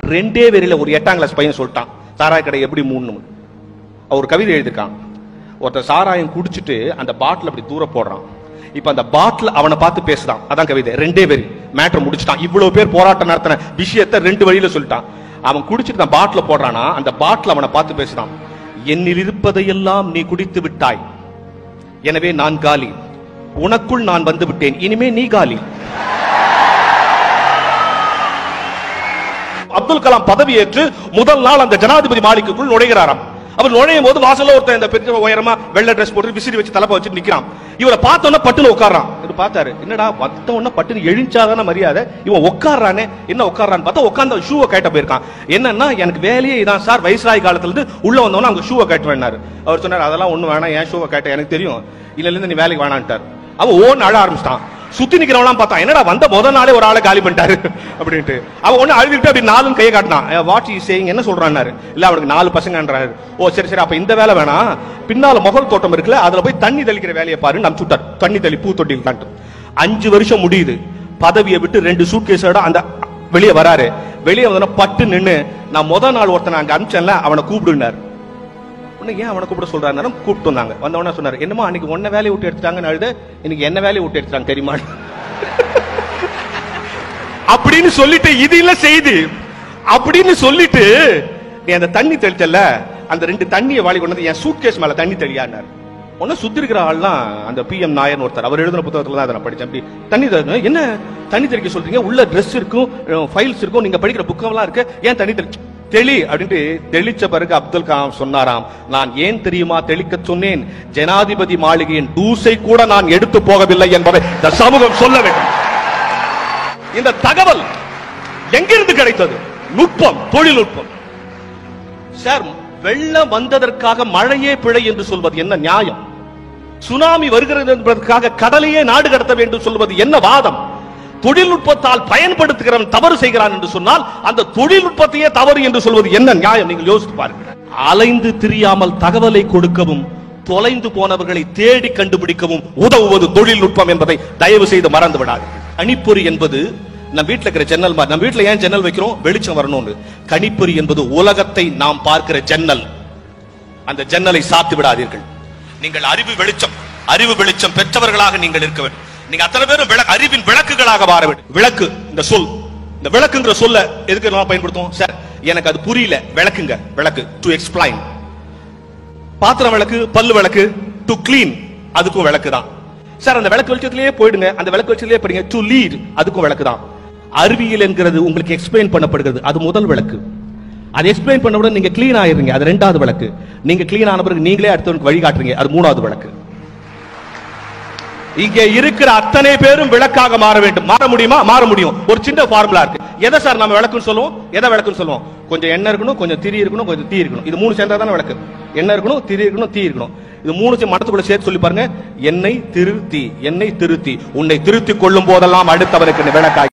ரெண்டே வரியில ஒரு எட்டாம் கிளாஸ் பையன் சொல்லிட்டான் சாராய கடை எப்படி மூடணும் அவர் கவிதை எழுதிருக்கான் ஒருத்தர் சாராயம் குடிச்சிட்டு அந்த பாட்டில் அப்படி தூர போடுறான் இப்ப அந்த பாட்டில் அவனை பார்த்து பேசுறான் அதான் கவிதை ரெண்டே வரி மேட்டர் முடிச்சிட்டான் இவ்வளவு பேர் போராட்டம் நடத்தின விஷயத்தை ரெண்டு வழியில சொல்லிட்டான் அவன் குடிச்சிட்டு அந்த பாட்டில் போடுறானா அந்த பாட்டில் அவனை பார்த்து பேசுறான் என்னில் இருப்பதையெல்லாம் நீ குடித்து விட்டாய் எனவே நான் காலி உனக்குள் நான் வந்து விட்டேன் இனிமே நீ காலி அப்துல் கலாம் பதவியேற்று முதல் நாள் அந்த ஜனாதிபதி மாளிகைக்குள் நுழைகிறாராம் அவர் நுழையும் போது வாசல்ல ஒருத்தன் இந்த பெரிய உயரமா வெள்ளை ட்ரெஸ் போட்டு விசிறி வச்சு தலைப்பை வச்சு நிக்கிறான் இவரை பார்த்தோன்னே பட்டுன்னு உட்கார்றான் இவர் பார்த்தாரு என்னடா வந்த உடனே பட்டுன்னு எழுஞ்சாதான மரியாதை இவன் உட்கார்றானே என்ன உட்கார்றான்னு பார்த்தா உட்கார்ந்து ஷூவை கேட்ட போயிருக்கான் என்னன்னா எனக்கு வேலையே இதான் சார் வயசாய் காலத்துல இருந்து உள்ள வந்தவன அங்க ஷூவை கேட்டு வேணாரு அவர் சொன்னார் அதெல்லாம் ஒண்ணு வேணாம் ஏன் ஷூவை கேட்ட எனக்கு தெரியும் இல்ல இருந்து நீ வேலைக்கு வேணான்ட்டார் அவன் ஓன் அழ ஆரம்பிச்சிட்டான் சுத்தி நிக்கிறவனாம் பார்த்தா என்னடா வந்த முத நாளே ஒரு ஆளை காலி பண்ணிட்டாரு அப்படின்ட்டு அவன் ஒண்ணு அழுதுட்டு அப்படி நாலும் கையை காட்டினான் வாட் இஸ் சேயிங் என்ன சொல்றான்னாரு இல்ல அவனுக்கு நாலு பசங்கன்றாரு ஓ சரி சரி அப்ப இந்த வேலை வேணாம் பின்னால முகல் தோட்டம் இருக்குல்ல அதுல போய் தண்ணி தெளிக்கிற வேலையை பாரு நம்ம சுட்டார் தண்ணி தெளி பூ தொட்டில் தான்ட்டு அஞ்சு வருஷம் முடியுது பதவியை விட்டு ரெண்டு சூட்கேஸோட அந்த வெளியே வராரு வெளியே வந்தோன்னா பட்டு நின்னு நான் முத நாள் ஒருத்தனை அங்க அனுப்பிச்சேன்ல அவனை கூப்பிடுனார் உன்னை ஏன் அவனை கூப்பிட சொல்றாரு கூப்பிட்டு வந்தாங்க வந்த உடனே சொன்னாரு என்னமா அன்னைக்கு உன்ன வேலையை விட்டு எடுத்துட்டாங்கன்னு அழுது இன்னைக்கு என்ன வேலையை விட்டு எடுத்துட்டாங்க தெரியுமா அப்படின்னு சொல்லிட்டு இது இல்ல செய்தி அப்படின்னு சொல்லிட்டு நீ அந்த தண்ணி தெளிச்சல அந்த ரெண்டு தண்ணியை வாளி கொண்டு வந்து என் சூட்கேஸ் மேல தண்ணி தெளியானார் ஒன்னு சுத்தி இருக்கிற ஆள்லாம் அந்த பி எம் நாயர் ஒருத்தர் அவர் எழுதின புத்தகத்துல தான் அதை நான் படிச்சேன் அப்படி தண்ணி தெளி- என்ன தண்ணி தெளிக்க சொல்றீங்க உள்ள ட்ரெஸ் இருக்கும் ஃபைல்ஸ் இருக்கும் நீங்க படிக்கிற புக்கெல்லாம் இருக்கு ஏன் தண்ணி தெளி தெளி அப்படின்ட்டு தெளிச்ச பிறகு அப்துல் கலாம் சொன்னாராம் நான் ஏன் தெரியுமா தெளிக்க சொன்னேன் ஜனாதிபதி மாளிகையின் தூசை கூட நான் எடுத்து போகவில்லை என்பதை இந்த சமூகம் சொல்ல வேண்டும் இந்த தகவல் எங்கிருந்து கிடைத்தது நுட்பம் தொழில்நுட்பம் சார் வெள்ளம் வந்ததற்காக மழையே பிழை என்று சொல்வது என்ன நியாயம் சுனாமி வருகிறது என்பதற்காக கடலையே நாடு கடத்த வேண்டும் சொல்வது என்ன வாதம் தொழில்நுட்பத்தால் பயன்படுத்துகிறவன் தவறு செய்கிறான் என்று சொன்னால் அந்த தொழில்நுட்பத்தையே தவறு என்று சொல்வது என்ன நியாயம் நீங்கள் யோசித்து பாருங்கள் அலைந்து திரியாமல் தகவலை கொடுக்கவும் தொலைந்து போனவர்களை தேடி கண்டுபிடிக்கவும் உதவுவது தொழில்நுட்பம் என்பதை தயவு செய்து மறந்து விடாது கணிப்பொறி என்பது நம்ம வீட்ல இருக்கிற ஜன்னல் மாதிரி நம்ம வீட்ல ஏன் ஜன்னல் வைக்கிறோம் வெளிச்சம் வரணும்னு கணிப்பொறி என்பது உலகத்தை நாம் பார்க்கிற ஜன்னல் அந்த ஜன்னலை சாத்து விடாதீர்கள் நீங்கள் அறிவு வெளிச்சம் அறிவு வெளிச்சம் பெற்றவர்களாக நீங்கள் இருக்க வேண்டும் நீங்க அத்தனை பேரும் விளக்கு அறிவின் விளக்குகளாக மாற வேண்டும் விளக்கு இந்த சொல் இந்த விளக்குங்கிற சொல்ல எதுக்கு நான் பயன்படுத்துவோம் சார் எனக்கு அது புரியல விளக்குங்க விளக்கு டு எக்ஸ்பிளைன் பாத்திரம் விளக்கு பல்லு விளக்கு டு க்ளீன் அதுக்கும் விளக்கு தான் சார் அந்த விளக்கு வெளிச்சத்திலேயே போயிடுங்க அந்த விளக்கு வெளிச்சத்திலேயே படிங்க டு லீட் அதுக்கும் விளக்கு தான் அறிவியல் என்கிறது உங்களுக்கு எக்ஸ்பிளைன் பண்ணப்படுகிறது அது முதல் விளக்கு அது எக்ஸ்பிளைன் பண்ண உடனே நீங்க க்ளீன் ஆயிருங்க அது ரெண்டாவது விளக்கு நீங்க க்ளீன் ஆன பிறகு நீங்களே அடுத்தவனுக்கு வழிகாட்டுறீங்க அது மூணாவது விளக்கு இங்க இருக்கிற அத்தனை பேரும் விளக்காக மாற வேண்டும் மாற முடியுமா மாற முடியும் ஒரு சின்ன ஃபார்முலா இருக்கு எதை சார் நம்ம விளக்குன்னு சொல்லுவோம் எதை விளக்குன்னு சொல்லுவோம் கொஞ்சம் எண்ணெய் இருக்கணும் கொஞ்சம் திரி இருக்கணும் கொஞ்சம் தீ இருக்கணும் இது மூணு சேர்ந்தா தானே விளக்கு எண்ணெய் இருக்கணும் திரி இருக்கணும் தீ இருக்கணும் இது மூணு சே- மனத்துக்குள்ள சேர்த்து சொல்லி பாருங்க எண்ணெய் திருத்தி எண்ணெய் திருத்தி உன்னை திருத்திக் கொள்ளும் போதெல்லாம் அடுத்தவனுக்கு நீ விளக்காய்